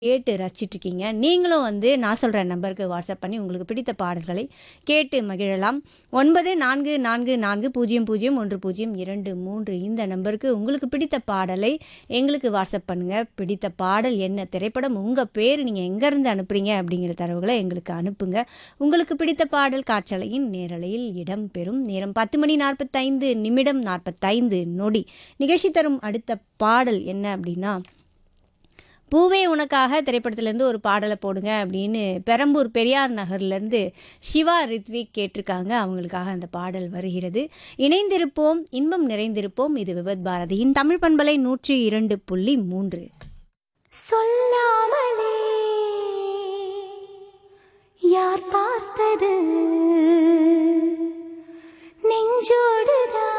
கேட்டு ரசிச்சிட்ருக்கீங்க நீங்களும் வந்து நான் சொல்கிற நம்பருக்கு வாட்ஸ்அப் பண்ணி உங்களுக்கு பிடித்த பாடல்களை கேட்டு மகிழலாம் ஒன்பது நான்கு நான்கு நான்கு பூஜ்ஜியம் பூஜ்ஜியம் ஒன்று பூஜ்ஜியம் இரண்டு மூன்று இந்த நம்பருக்கு உங்களுக்கு பிடித்த பாடலை எங்களுக்கு வாட்ஸ்அப் பண்ணுங்கள் பிடித்த பாடல் என்ன திரைப்படம் உங்கள் பேர் நீங்கள் எங்கேருந்து அனுப்புகிறீங்க அப்படிங்கிற தரவுகளை எங்களுக்கு அனுப்புங்க உங்களுக்கு பிடித்த பாடல் காற்றலையின் நேரலையில் இடம்பெறும் நேரம் பத்து மணி நாற்பத்தைந்து நிமிடம் நாற்பத்தைந்து நொடி நிகழ்ச்சி தரும் அடுத்த பாடல் என்ன அப்படின்னா பூவே உனக்காக திரைப்படத்துலேருந்து ஒரு பாடலை போடுங்க அப்படின்னு பெரம்பூர் பெரியார் நகர்லேருந்து சிவா ரித்விக் கேட்டிருக்காங்க அவங்களுக்காக அந்த பாடல் வருகிறது இணைந்திருப்போம் இன்பம் நிறைந்திருப்போம் இது விபத் பாரதியின் தமிழ் பண்பலை நூற்றி இரண்டு புள்ளி மூன்று சொல்லாமலே யார் பார்த்தது நெஞ்சோடுதான்